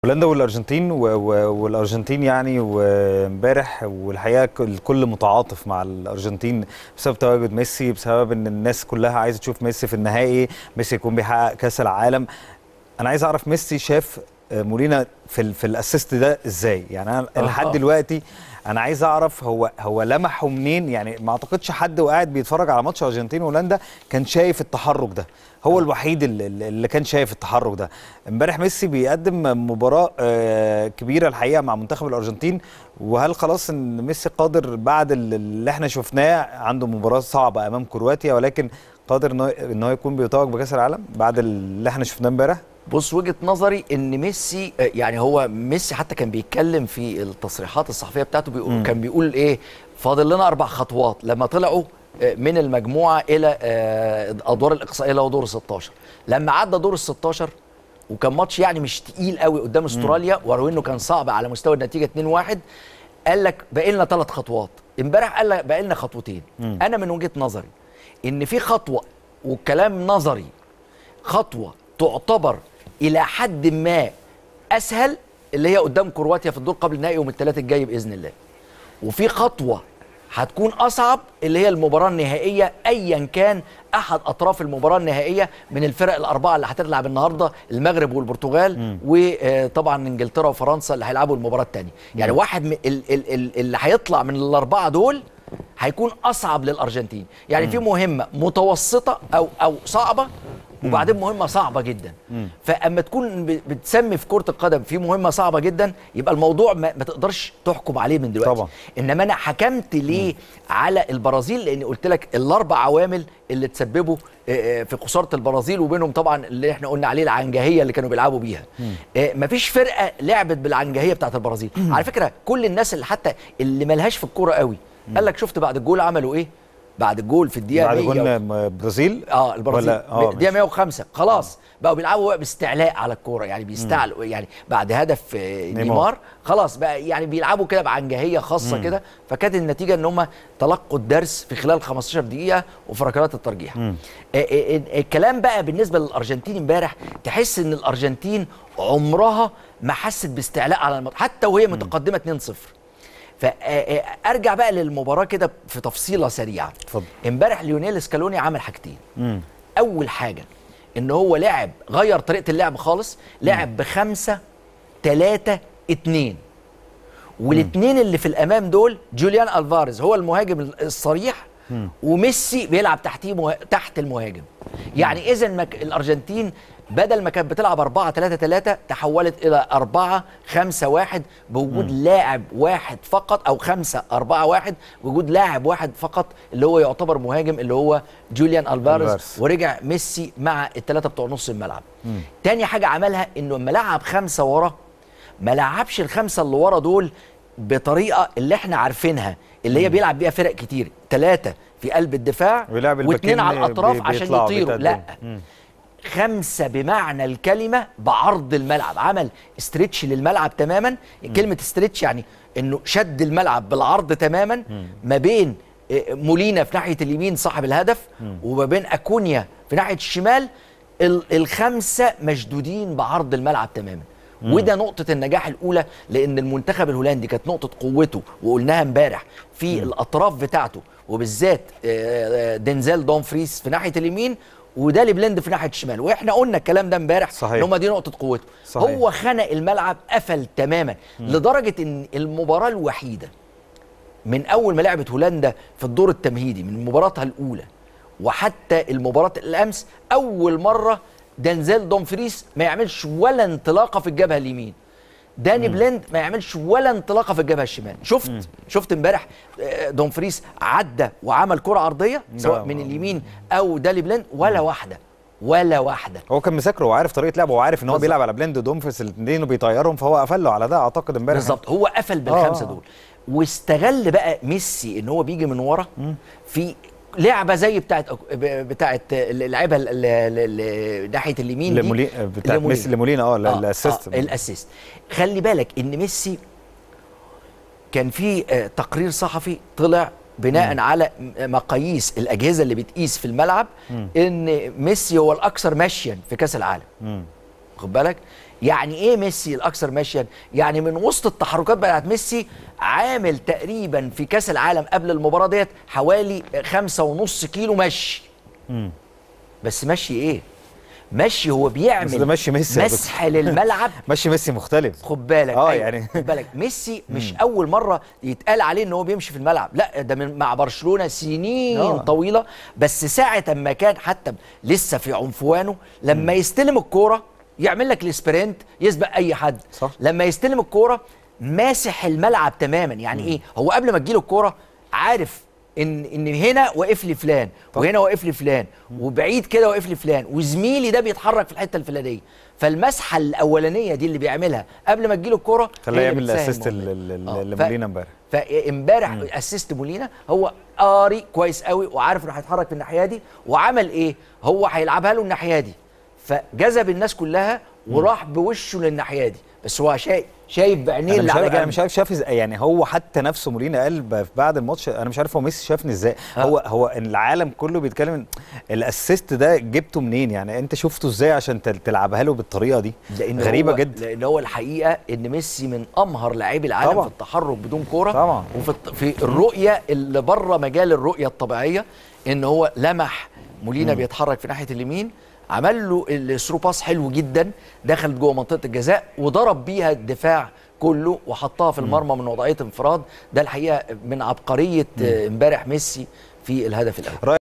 هولندا والارجنتين و... و... والارجنتين يعني وامبارح والحقيقه الكل متعاطف مع الارجنتين بسبب تواجد ميسي بسبب ان الناس كلها عايزه تشوف ميسي في النهائي ميسي يكون بيحقق كاس العالم انا عايز اعرف ميسي شاف مولينا في ال... في الاسيست ده ازاي يعني انا لحد دلوقتي انا عايز اعرف هو هو لمحه منين يعني ما اعتقدش حد وقاعد بيتفرج على ماتش ارجنتين وهولندا كان شايف التحرك ده هو الوحيد اللي, اللي كان شايف التحرك ده امبارح ميسي بيقدم مباراه كبيره الحقيقه مع منتخب الارجنتين وهل خلاص ان ميسي قادر بعد اللي احنا شفناه عنده مباراه صعبه امام كرواتيا ولكن قادر ان هو يكون بيتوج بكاس العالم بعد اللي احنا شفناه امبارح بص وجهه نظري ان ميسي يعني هو ميسي حتى كان بيتكلم في التصريحات الصحفيه بتاعته بيقول كان بيقول ايه فاضل لنا اربع خطوات لما طلعوا من المجموعه الى ادوار الاقصائيه اللي هو دور ال 16 لما عدى دور ال 16 وكان ماتش يعني مش تقيل قوي قدام استراليا ولو انه كان صعب على مستوى النتيجه 2-1 قال لك باقي لنا ثلاث خطوات امبارح قال لك باقي لنا خطوتين مم. انا من وجهه نظري ان في خطوه والكلام نظري خطوه تعتبر الى حد ما اسهل اللي هي قدام كرواتيا في الدور قبل النهائي يوم الثلاث الجاي باذن الله وفي خطوه هتكون اصعب اللي هي المباراه النهائيه ايا كان احد اطراف المباراه النهائيه من الفرق الاربعه اللي هتلعب النهارده المغرب والبرتغال وطبعا انجلترا وفرنسا اللي هيلعبوا المباراه الثانيه يعني واحد من اللي هيطلع من الاربعه دول هيكون اصعب للارجنتين يعني في مهمه متوسطه او او صعبه وبعدين مهمه صعبه جدا مم. فاما تكون بتسمي في كره القدم في مهمه صعبه جدا يبقى الموضوع ما, ما تقدرش تحكم عليه من دلوقتي طبعا. انما انا حكمت ليه مم. على البرازيل لان قلت لك الاربع عوامل اللي تسببوا في خساره البرازيل وبينهم طبعا اللي احنا قلنا عليه العنجهيه اللي كانوا بيلعبوا بيها مفيش فرقه لعبت بالعنجهيه بتاعت البرازيل مم. على فكره كل الناس اللي حتى اللي ملهاش في الكوره قوي قال لك شفت بعد الجول عملوا ايه بعد الجول في الدقيقه بعد جول البرازيل اه البرازيل آه الدقيقه 105 خلاص بقوا بيلعبوا باستعلاء على الكوره يعني بيستعلوا يعني بعد هدف نيمار خلاص بقى يعني بيلعبوا كده بعنجهيه خاصه كده فكانت النتيجه ان هم تلقوا الدرس في خلال 15 دقيقه وفي ركلات الترجيح آه الكلام بقى بالنسبه للارجنتين امبارح تحس ان الارجنتين عمرها ما حست باستعلاء على المط... حتى وهي متقدمه 2-0 فارجع بقى للمباراه كده في تفصيله سريعه اتفضل امبارح ليونيل سكالوني عمل حاجتين مم. اول حاجه ان هو لعب غير طريقه اللعب خالص لعب بخمسة ثلاثة اتنين والاثنين اللي في الامام دول جوليان الفاريز هو المهاجم الصريح مم. وميسي بيلعب تحتيه مه... تحت المهاجم يعني اذا مك... الارجنتين بدل ما كانت بتلعب 4 3 3 تحولت الى 4 5 1 بوجود م. لاعب واحد فقط او 5 4 1 بوجود لاعب واحد فقط اللي هو يعتبر مهاجم اللي هو جوليان الفاريز ورجع ميسي مع الثلاثه بتوع نص الملعب. م. تاني حاجه عملها انه لما لعب خمسه ورا ما لعبش الخمسه اللي ورا دول بطريقه اللي احنا عارفينها اللي هي بيلعب بيها فرق كتير ثلاثه في قلب الدفاع واثنين على الاطراف عشان يطيروا لا م. خمسة بمعنى الكلمة بعرض الملعب عمل استريتش للملعب تماما م. كلمة استريتش يعني انه شد الملعب بالعرض تماما م. ما بين مولينا في ناحية اليمين صاحب الهدف م. وما بين أكونيا في ناحية الشمال الخمسة مشدودين بعرض الملعب تماما وده نقطة النجاح الأولى لأن المنتخب الهولندي كانت نقطة قوته وقلناها امبارح في م. الأطراف بتاعته وبالذات دينزيل دومفريس في ناحية اليمين ودالي بلند في ناحيه الشمال واحنا قلنا الكلام ده امبارح ان هم دي نقطه قوته صحيح. هو خنق الملعب قفل تماما م. لدرجه ان المباراه الوحيده من اول ما لعبت هولندا في الدور التمهيدي من مباراتها الاولى وحتى المباراه الامس اول مره دانزيل دومفريس ما يعملش ولا انطلاقه في الجبهه اليمين داني مم. بلند ما يعملش ولا انطلاقه في الجبهه الشمال شفت مم. شفت امبارح دومفريس عدى وعمل كره عرضيه سواء من اليمين او داني بلند ولا مم. واحده ولا واحده هو كان مذاكره وعارف طريقه لعبه وعارف ان هو بيلعب على بلند ودومفريس الاثنين وبيطيرهم فهو قفل له على ده اعتقد امبارح بالظبط هو قفل بالخمسه آه. دول واستغل بقى ميسي ان هو بيجي من ورا في لعبه زي بتاعت بتاعت لعبها ناحيه اليمين دي بتاعت ميسي لمولينا اه الاسيست آه الاسيست خلي بالك ان ميسي كان في تقرير صحفي طلع بناء م. على مقاييس الاجهزه اللي بتقيس في الملعب م. ان ميسي هو الاكثر مشيا في كاس العالم خد بالك يعني ايه ميسي الاكثر مشيا يعني من وسط التحركات بتاعت ميسي عامل تقريبا في كاس العالم قبل المباراه ديت حوالي خمسة ونص كيلو مشي بس مشي ايه مشي هو بس ده بيعمل مشي ميسي يا مسح للملعب ماشي ميسي مختلف خد بالك اه أيوة. يعني خد بالك ميسي مش اول مره يتقال عليه ان هو بيمشي في الملعب لا ده من مع برشلونه سنين آه. طويله بس ساعه ما كان حتى لسه في عنفوانه لما يستلم الكوره يعمل لك السبرنت يسبق اي حد صح. لما يستلم الكوره ماسح الملعب تماما يعني ايه هو قبل ما تجيله الكوره عارف ان ان هنا واقف لي فلان وهنا واقف لي فلان وبعيد كده واقف لي فلان وزميلي ده بيتحرك في الحته الفلانيه فالمسحه الاولانيه دي اللي بيعملها قبل ما تجيله الكوره خلاه هي اللي يعمل بتسهل الاسيست الموضوع. آه، ف- لمولينا امبارح فامبارح اسيست مولينا هو قاري كويس قوي وعارف انه هيتحرك في الناحيه دي وعمل ايه هو هيلعبها له الناحيه دي فجذب الناس كلها وراح بوشه للناحيه دي بس هو شايف شايف بعينيه انا اللي مش على عارف انا جنب مش عارف شاف ازاي يعني هو حتى نفسه مورينا قال ب- بعد الماتش انا مش عارف هو ميسي شافني ازاي آه. هو هو العالم كله بيتكلم الاسيست ده جبته منين يعني انت شفته ازاي عشان تل- تلعبها له بالطريقه دي لان غريبه هو جدا لان هو الحقيقه ان ميسي من امهر لاعبي العالم طبعاً. في التحرك بدون كوره طبعاً. وفي الت- في الرؤيه اللي بره مجال الرؤيه الطبيعيه ان هو لمح مولينا بيتحرك في ناحيه اليمين عمل له الثرو باس حلو جدا دخلت جوه منطقه الجزاء وضرب بيها الدفاع كله وحطها في المرمى من وضعيه انفراد ده الحقيقه من عبقريه آه، امبارح ميسي في الهدف الاول